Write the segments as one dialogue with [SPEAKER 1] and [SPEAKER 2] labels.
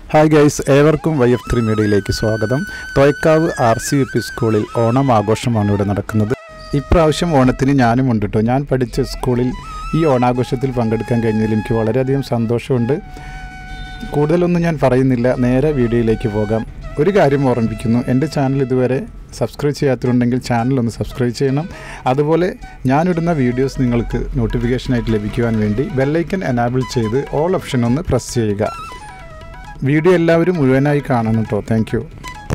[SPEAKER 1] Hi guys ഏവർക്കും Y F three മീഡിയയിലേക്ക് സ്വാഗതം Thoykkavu R C U P സ്കൂളിൽ ഓണം ആഘോഷമാണ് ഇവിടെ നടക്കുന്നത് ഇപ്രാവശ്യം ഓണത്തിന് ഞാനും ഉണ്ട് കേട്ടോ ഞാൻ പഠിച്ച സ്കൂളിൽ ഈ ഓണാഘോഷത്തിൽ പങ്കെടുക്കാൻ കഴിഞ്ഞതിൽ എനിക്ക് വളരെയധികം സന്തോഷമുണ്ട് കൂടുതലൊന്നും ഞാൻ പറയുന്നില്ല നേരെ വീഡിയോയിലേക്ക് പോകാം ഒരു കാര്യം ഓർമ്മിപ്പിക്കുന്നു എൻ്റെ ചാനൽ ഇതുവരെ സബ്സ്ക്രൈബ് ചെയ്യാത്തതുണ്ടെങ്കിൽ ചാനൽ ഒന്ന് സബ്സ്ക്രൈബ് ചെയ്യണം അതുപോലെ ഞാനിടുന്ന വീഡിയോസ് നിങ്ങൾക്ക് നോട്ടിഫിക്കേഷനായിട്ട് ലഭിക്കുവാൻ വേണ്ടി ബെല്ലൈക്കൻ എനാബിൾ ചെയ്ത് ഓൾ ഓപ്ഷൻ ഒന്ന് പ്രസ് ചെയ്യുക വീഡിയോ എല്ലാവരും മുഴുവനായി കാണണം കേട്ടോ താങ്ക് യു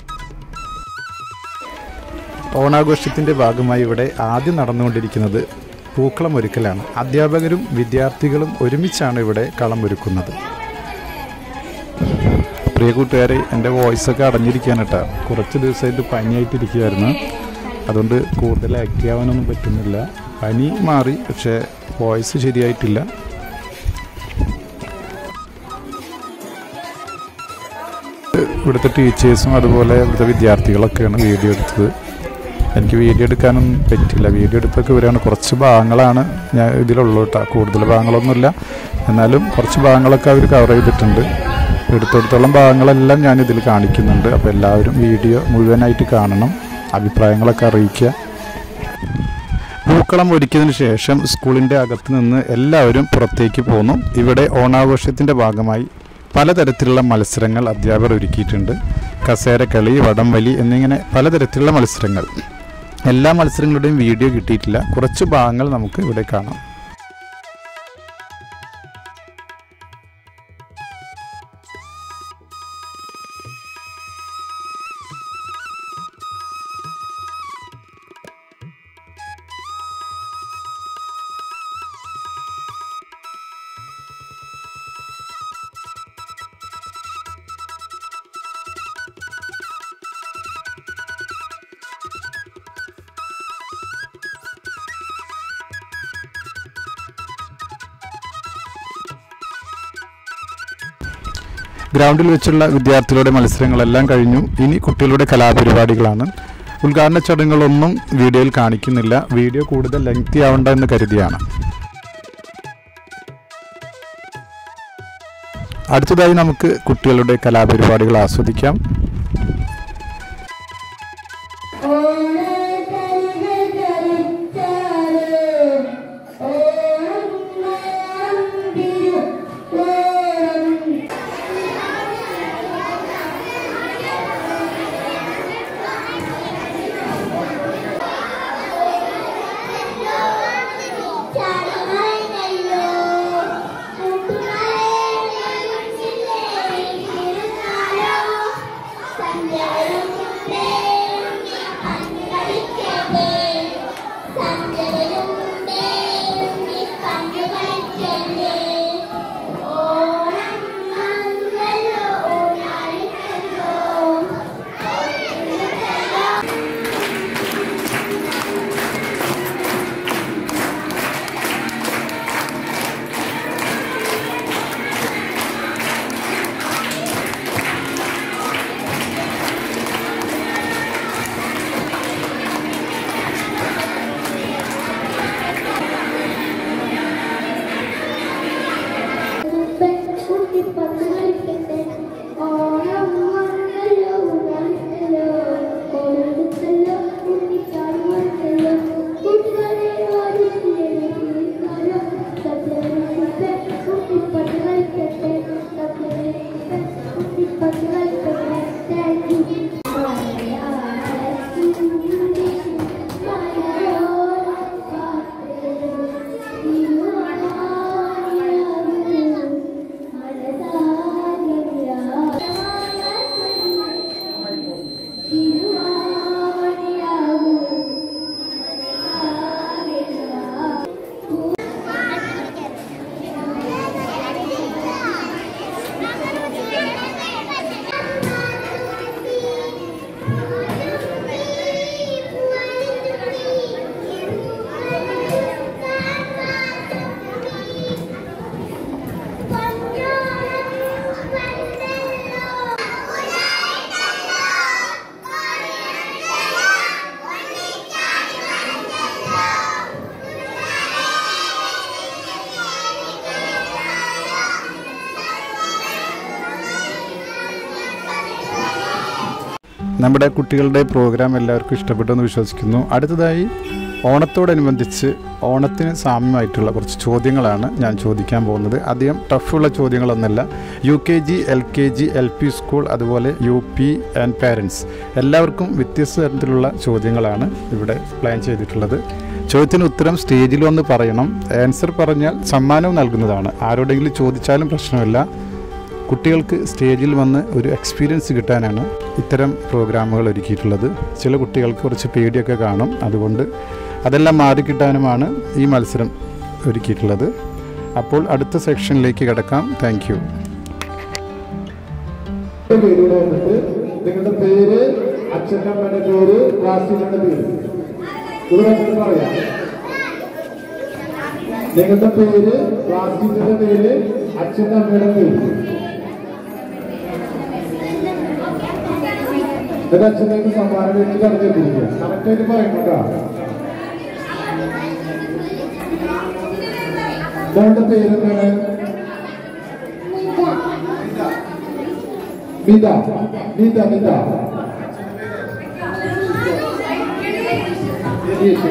[SPEAKER 1] ഓണാഘോഷത്തിൻ്റെ ഭാഗമായി ഇവിടെ ആദ്യം നടന്നുകൊണ്ടിരിക്കുന്നത് പൂക്കളം ഒരുക്കലാണ് അധ്യാപകരും വിദ്യാർത്ഥികളും ഒരുമിച്ചാണ് ഇവിടെ കളം ഒരുക്കുന്നത് പ്രിയ കൂട്ടുകാരെ എൻ്റെ വോയിസൊക്കെ അടഞ്ഞിരിക്കുകയാണ് കേട്ടോ കുറച്ച് ദിവസമായിട്ട് പനിയായിട്ടിരിക്കുകയായിരുന്നു അതുകൊണ്ട് കൂടുതൽ ആക്റ്റീവ് ആവാനൊന്നും പറ്റുന്നില്ല പനി മാറി പക്ഷേ വോയിസ് ശരിയായിട്ടില്ല ഇവിടുത്തെ ടീച്ചേഴ്സും അതുപോലെ ഇവിടുത്തെ വിദ്യാർത്ഥികളൊക്കെയാണ് വീഡിയോ എടുത്തത് എനിക്ക് വീഡിയോ എടുക്കാനൊന്നും പറ്റില്ല വീഡിയോ എടുത്തൊക്കെ ഇവരാണ് കുറച്ച് ഭാഗങ്ങളാണ് ഞാൻ ഇതിലുള്ളൂ കേട്ടോ കൂടുതൽ ഭാഗങ്ങളൊന്നുമില്ല എന്നാലും കുറച്ച് ഭാഗങ്ങളൊക്കെ അവർ കവർ ചെയ്തിട്ടുണ്ട് എടുത്തോടത്തോളം ഭാഗങ്ങളെല്ലാം ഞാൻ ഇതിൽ കാണിക്കുന്നുണ്ട് അപ്പോൾ എല്ലാവരും വീഡിയോ മുഴുവനായിട്ട് കാണണം അഭിപ്രായങ്ങളൊക്കെ അറിയിക്കുക പൂക്കളം ഒരുക്കിയതിന് ശേഷം സ്കൂളിൻ്റെ അകത്ത് നിന്ന് എല്ലാവരും പുറത്തേക്ക് പോന്നു ഇവിടെ ഓണാഘോഷത്തിൻ്റെ ഭാഗമായി പലതരത്തിലുള്ള മത്സരങ്ങൾ അധ്യാപകർ ഒരുക്കിയിട്ടുണ്ട് കസേരക്കളി വടംവലി എന്നിങ്ങനെ പലതരത്തിലുള്ള മത്സരങ്ങൾ എല്ലാ മത്സരങ്ങളുടെയും വീഡിയോ കിട്ടിയിട്ടില്ല കുറച്ച് ഭാഗങ്ങൾ നമുക്ക് ഇവിടെ കാണാം ഗ്രൗണ്ടിൽ വെച്ചുള്ള വിദ്യാർത്ഥികളുടെ മത്സരങ്ങളെല്ലാം കഴിഞ്ഞു ഇനി കുട്ടികളുടെ കലാപരിപാടികളാണ് ഉദ്ഘാടന ചടങ്ങുകളൊന്നും വീഡിയോയിൽ കാണിക്കുന്നില്ല വീഡിയോ കൂടുതൽ ലെങ്തി ആവണ്ട എന്ന് കരുതിയാണ് അടുത്തതായി നമുക്ക് കുട്ടികളുടെ കലാപരിപാടികൾ ആസ്വദിക്കാം
[SPEAKER 2] Thank
[SPEAKER 1] നമ്മുടെ കുട്ടികളുടെ പ്രോഗ്രാം എല്ലാവർക്കും ഇഷ്ടപ്പെട്ടു എന്ന് വിശ്വസിക്കുന്നു അടുത്തതായി ഓണത്തോടനുബന്ധിച്ച് ഓണത്തിന് സാമ്യമായിട്ടുള്ള കുറച്ച് ചോദ്യങ്ങളാണ് ഞാൻ ചോദിക്കാൻ പോകുന്നത് അധികം ടഫുള്ള ചോദ്യങ്ങളൊന്നല്ല U K G L K G L P school അതുപോലെ യു പി ആൻഡ് പാരൻസ് എല്ലാവർക്കും വ്യത്യസ്ത തരത്തിലുള്ള ചോദ്യങ്ങളാണ് ഇവിടെ പ്ലാൻ ചെയ്തിട്ടുള്ളത് ചോദ്യത്തിന് ഉത്തരം സ്റ്റേജിൽ വന്ന് പറയണം ആൻസർ പറഞ്ഞാൽ സമ്മാനവും നൽകുന്നതാണ് ആരോടെങ്കിലും ചോദിച്ചാലും പ്രശ്നമില്ല കുട്ടികൾക്ക് സ്റ്റേജിൽ വന്ന് ഒരു എക്സ്പീരിയൻസ് കിട്ടാനാണ് ഇത്തരം പ്രോഗ്രാമുകൾ ഒരുക്കിയിട്ടുള്ളത് ചില കുട്ടികൾക്ക് കുറച്ച് പേടിയൊക്കെ കാണും അതുകൊണ്ട് അതെല്ലാം മാറിക്കിട്ടാനുമാണ് ഈ മത്സരം ഒരുക്കിയിട്ടുള്ളത് അപ്പോൾ അടുത്ത സെക്ഷനിലേക്ക് കിടക്കാം താങ്ക് യു
[SPEAKER 2] പേരുടെ വന്നിട്ട് നിങ്ങളുടെ പേര് അച്ഛൻ്റെ അമ്മയുടെ പേര് ക്ലാസ്സിന്റെ പേര് ഇവിടെ വന്നിട്ട് പറയാം നിങ്ങളുടെ പേര് ക്ലാസ്സിന്റെ പേര് അച്ഛൻ്റെ അമ്മയുടെ പേര് എന്നിട്ട് അച്ഛനേക്ക് സമ്മാനം വെച്ച് കടന്നിട്ടിരിക്കുക കറക്റ്റായിട്ട് പറയുന്നുണ്ടോ മോളുടെ പേരെന്താണ് മിത മിത മിത രതീഷ്.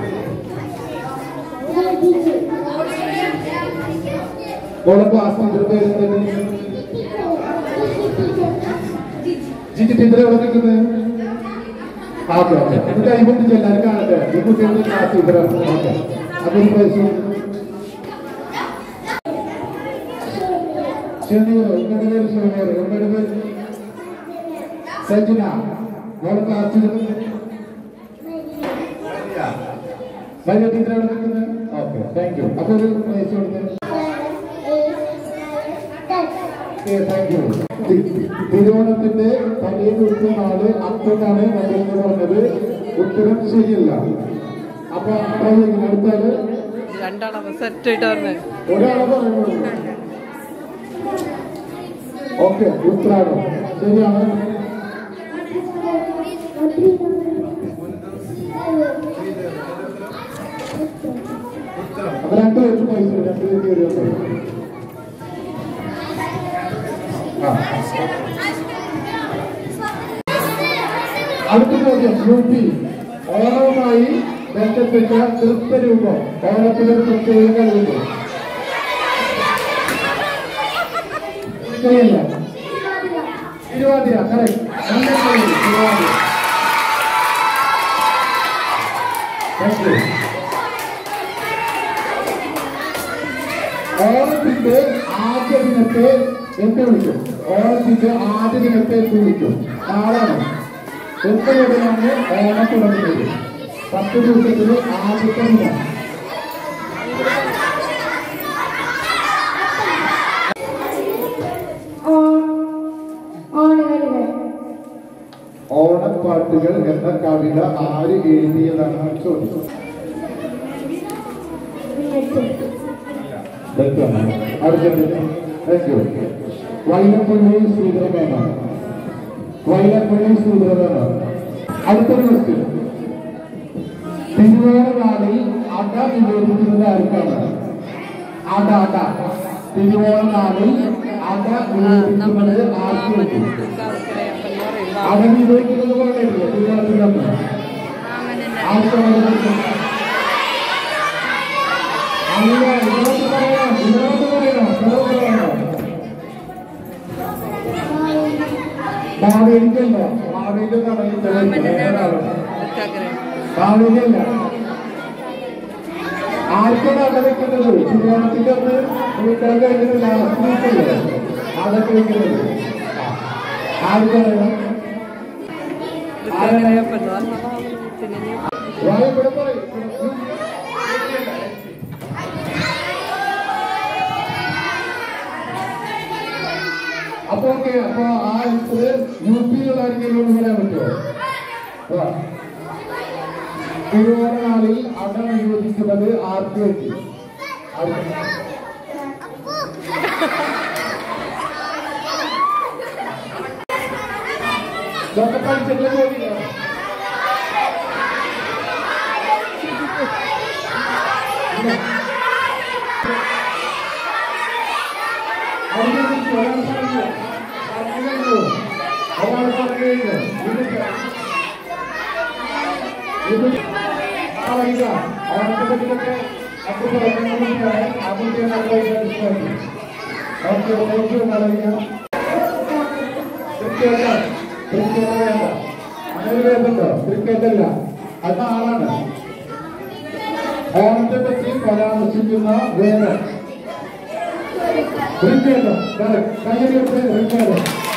[SPEAKER 2] മോളെ ക്ലാസ് ടീച്ചർ പേര് എന്താണ് ജിജി ടീച്ചർ എവിടെ നിൽക്കുന്നത് ഓക്കെ ഓക്കെ ഇത് കൈകൊണ്ടിച്ച് എല്ലാവരും കാണട്ടെ ഈ കുട്ടികളുടെ ക്ലാസ് ടീച്ചറാണ് ഓക്കെ അതൊരു പ്രൈസ് ഷെനീർ ഉമ്മയുടെ പേര് ഷെനീർ ഉമ്മയുടെ പേര് സജ്ജന മോളെ ക്ലാസ് ടീച്ചർ മര്യാദ ടീച്ചർ എവിടെ നിൽക്കുന്നത് ഓക്കെ താങ്ക് യു അപ്പൊ ഒരു പ്രൈസ് കൊടുത്തേ താങ്ക് യു തിരുവോണത്തിന്റെ തലേ ദിവസം നാള് അപ്പനാണ് മകൾക്ക് പറഞ്ഞത് ഉത്തരം ശരിയല്ല അപ്പൊ try ചെയ്യുന്നു. അടുത്താല്
[SPEAKER 3] രണ്ടാളെ സെറ്റ് ആയിട്ട് പറഞ്ഞത്
[SPEAKER 2] ഒരാളെ പറയുള്ളൂ ഓക്കെ ഉത്രാടം ശരിയാണ് അപ്പൊ രണ്ട് പേർക്ക് പൈസ രണ്ട് പേർക്ക് കയറി വന്നു. ആ അടുത്ത ചോദ്യം യു പി ഓണവുമായി ബന്ധപ്പെട്ട നൃത്തരൂപം ഓണത്തിനൊരു പ്രത്യേക കഴിവുണ്ട് ശരിയല്ല തിരുവാതിര കറക്റ്റ് നല്ല കഴിവ് തിരുവാതിര Thank you. ഓണത്തിന്റെ ആദ്യ ദിനത്തെ എന്ത് വിളിക്കും ഓണത്തിന്റെ ആദ്യ ദിനത്തെ എന്ത് വിളിക്കും നാളാണ് എത്ര മുതലാണ് ഓണം തുടങ്ങുന്നത് പത്ത് ദിവസത്തില് ആദ്യത്തെ ദിനം ഓണപ്പാട്ടുകൾ എന്ന കവിത ആര് എഴുതിയതാണ് ചോദ്യം തെറ്റാണ്. അടുത്തത് Thank you. വൈലപ്പള്ളി ശ്രീധരമേനോൻ വൈലപ്പള്ളി ശ്രീധരമേനോൻ അടുത്തൊരു ക്വസ്റ്റ്യൻ തിരുവോണനാളിൽ അട നിവേദിക്കുന്നത് ആർക്കാണ് അട അട തിരുവോണനാളിൽ അട നിവേദിക്കുന്നത് ആർക്ക് വേണ്ടി അട നിവേദിക്കുന്നത് പറഞ്ഞില്ലേ തിരുവോണത്തിന്റെ അന്ന് ആർക്കാണ് നിവേദിക്കുന്നത്? അല്ല ഇതിനകത്ത് പറയണം ഇതിനകത്ത് പറയണം സ്ഥലം പറയണം മാവേലിക്കല്ല മാവേലിന്റെ കടയിൽ മാവേലിയല്ല ആർക്കാണ് അവിടെ വെക്കുന്നത് തിരുവോണത്തിന്റെ അന്ന് വീട്ടുകാർ കഴിഞ്ഞത് ലാസ്റ്റ് വീക്കല്ലേ അതൊക്കെ വെക്കുന്നത് ആർക്കറിയണം വായപ്പെടെ പറയും അപ്പൊ ഓക്കെ അപ്പൊ ആ ഇത് യു പിയിലുള്ള ആർക്കെങ്കിലും പറയാൻ പറ്റുമോ ആ. തിരുവോണനാളിൽ അട അനുവദിക്കുന്നത് ആർക്ക് വേണ്ടി ആർക്ക്? ഇതൊക്കെ പഠിച്ചിട്ടുള്ള ചോദ്യമാണ് അതിനെക്കുറിച്ച് ഒരാൾ പറഞ്ഞു പറഞ്ഞു കഴിഞ്ഞു ഒരാൾ പറഞ്ഞു കഴിഞ്ഞു ഇതിന്റെ ഇത് അറിയില്ല അവരുടെ പറ്റിയൊക്കെ അപ്പോൾ പറയുന്നതിനാണ് ആദ്യത്തെ നല്ല വിശ്വാസം ഓക്കെ ഓക്കെ അറിയില്ല ക്രിക്കറ്റ് ക്രിക്കറ്റ് വേണ്ട അങ്ങനെ വേണ്ടോ ക്രിക്കറ്റ് അല്ല അത് ആളാണ് ഓണത്തെ പറ്റി പരാമർശിക്കുന്ന വേദം ക്രിക്കറ്റ് കയ്യെടുത്ത് ക്രിക്കറ്റ്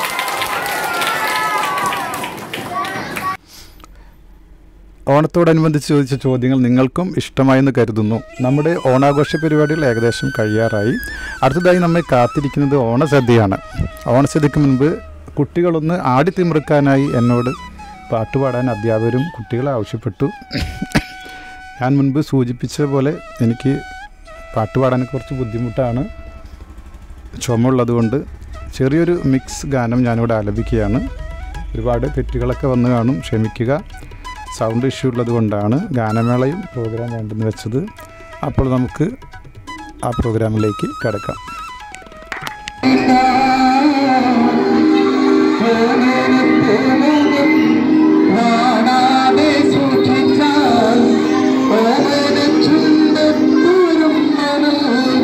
[SPEAKER 1] ഓണത്തോടനുബന്ധിച്ച് ചോദിച്ച ചോദ്യങ്ങൾ നിങ്ങൾക്കും ഇഷ്ടമായെന്ന് കരുതുന്നു നമ്മുടെ ഓണാഘോഷ പരിപാടികൾ ഏകദേശം കഴിയാറായി അടുത്തതായി നമ്മെ കാത്തിരിക്കുന്നത് ഓണസദ്യയാണ് ഓണസദ്യക്ക് മുൻപ് കുട്ടികളൊന്ന് ആടിത്തിമിറുക്കാനായി എന്നോട് പാട്ടുപാടാൻ അധ്യാപകരും കുട്ടികളെ ആവശ്യപ്പെട്ടു ഞാൻ മുൻപ് സൂചിപ്പിച്ച പോലെ എനിക്ക് പാട്ടുപാടാൻ കുറച്ച് ബുദ്ധിമുട്ടാണ് ചുമയുള്ളതുകൊണ്ട് ചെറിയൊരു മിക്സ് ഗാനം ഞാനിവിടെ ആലപിക്കുകയാണ് ഒരുപാട് തെറ്റുകളൊക്കെ വന്ന് കാണും ക്ഷമിക്കുക സൗണ്ട് ഇഷ്യൂ ഉള്ളത് കൊണ്ടാണ് ഗാനമേളയും പ്രോഗ്രാം വേണ്ടെന്ന് വെച്ചത് അപ്പോൾ നമുക്ക് ആ പ്രോഗ്രാമിലേക്ക് കിടക്കാം
[SPEAKER 2] കാണാതെ സൂക്ഷിച്ചാൽ ഓമന ചുണ്ടത്തൂരും നൽകാം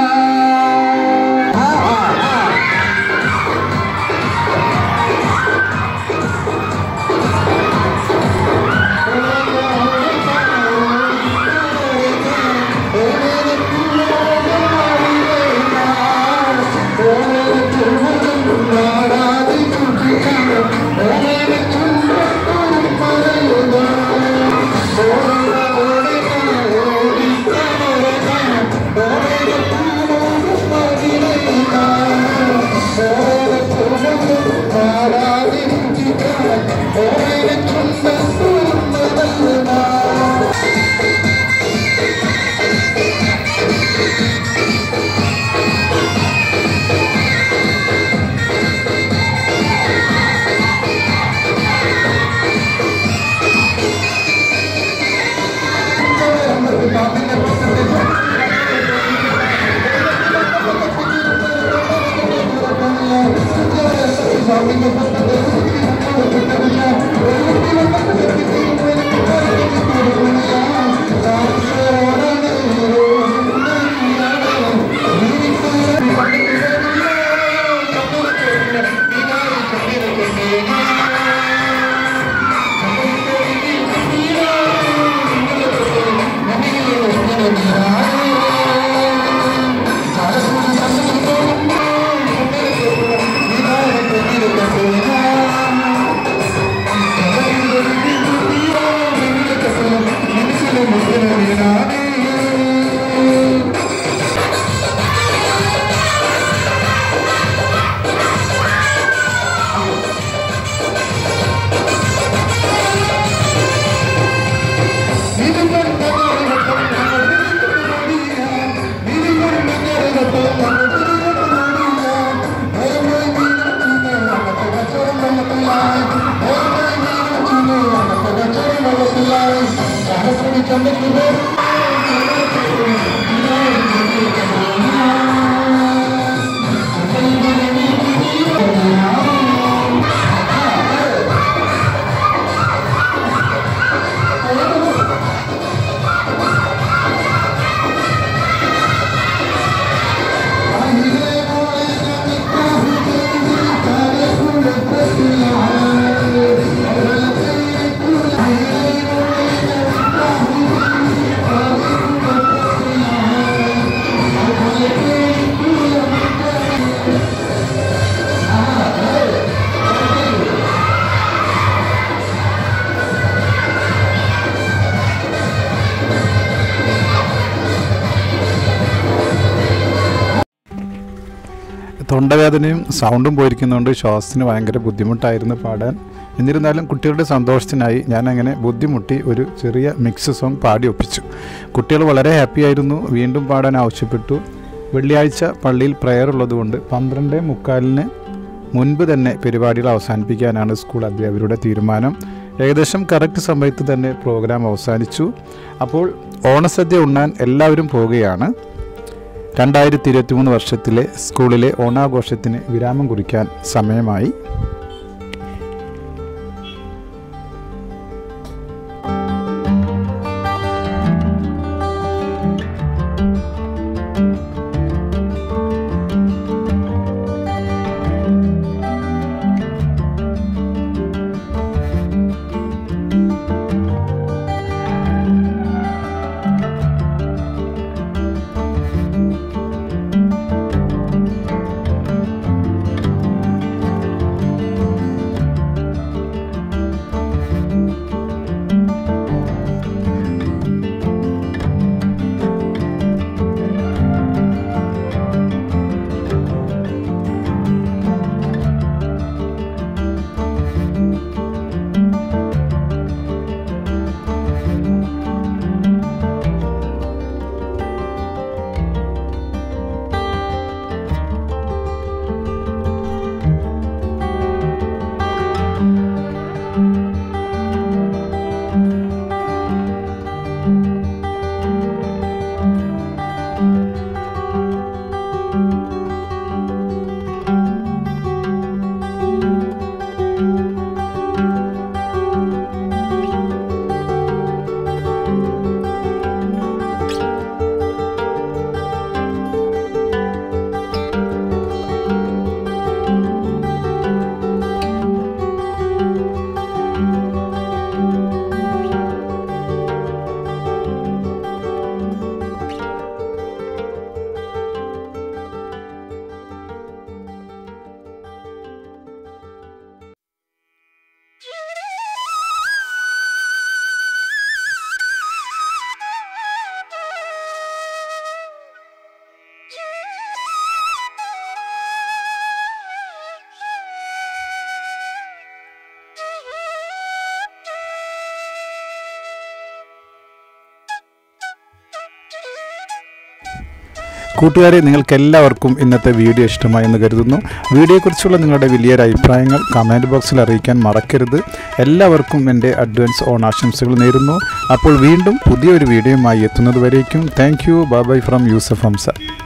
[SPEAKER 1] തൊണ്ടവേദനയും സൗണ്ടും പോയിരിക്കുന്നതുകൊണ്ട് ശ്വാസത്തിന് ഭയങ്കര ബുദ്ധിമുട്ടായിരുന്നു പാടാൻ എന്നിരുന്നാലും കുട്ടികളുടെ സന്തോഷത്തിനായി ഞാൻ അങ്ങനെ ബുദ്ധിമുട്ടി ഒരു ചെറിയ മിക്സ് സോങ് പാടി ഒപ്പിച്ചു കുട്ടികൾ വളരെ ഹാപ്പി ആയിരുന്നു വീണ്ടും പാടാൻ ആവശ്യപ്പെട്ടു വെള്ളിയാഴ്ച പള്ളിയിൽ പ്രെയർ ഉള്ളതുകൊണ്ട് പന്ത്രണ്ട് മുക്കാലിന് മുൻപ് തന്നെ പരിപാടികൾ അവസാനിപ്പിക്കാനാണ് സ്കൂൾ അധ്യാപകരുടെ തീരുമാനം ഏകദേശം കറക്റ്റ് സമയത്ത് തന്നെ പ്രോഗ്രാം അവസാനിച്ചു അപ്പോൾ ഓണസദ്യ ഉണ്ണാൻ എല്ലാവരും പോവുകയാണ് രണ്ടായിരത്തി ഇരുപത്തി മൂന്ന് വർഷത്തിലെ സ്കൂളിലെ ഓണാഘോഷത്തിന് വിരാമം കുറിക്കാൻ സമയമായി കൂട്ടുകാരെ നിങ്ങൾക്ക് എല്ലാവർക്കും ഇന്നത്തെ വീഡിയോ ഇഷ്ടമായി എന്ന് കരുതുന്നു വീഡിയോയെക്കുറിച്ചുള്ള നിങ്ങളുടെ വലിയൊരു അഭിപ്രായങ്ങൾ കമൻറ്റ് ബോക്സിൽ അറിയിക്കാൻ മറക്കരുത് എല്ലാവർക്കും എൻ്റെ അഡ്വാൻസ് ഓണാശംസകൾ നേരുന്നു അപ്പോൾ വീണ്ടും പുതിയൊരു വീഡിയോയുമായി എത്തുന്നത് വരേക്കും thank you bye bye from Yusuf Hamza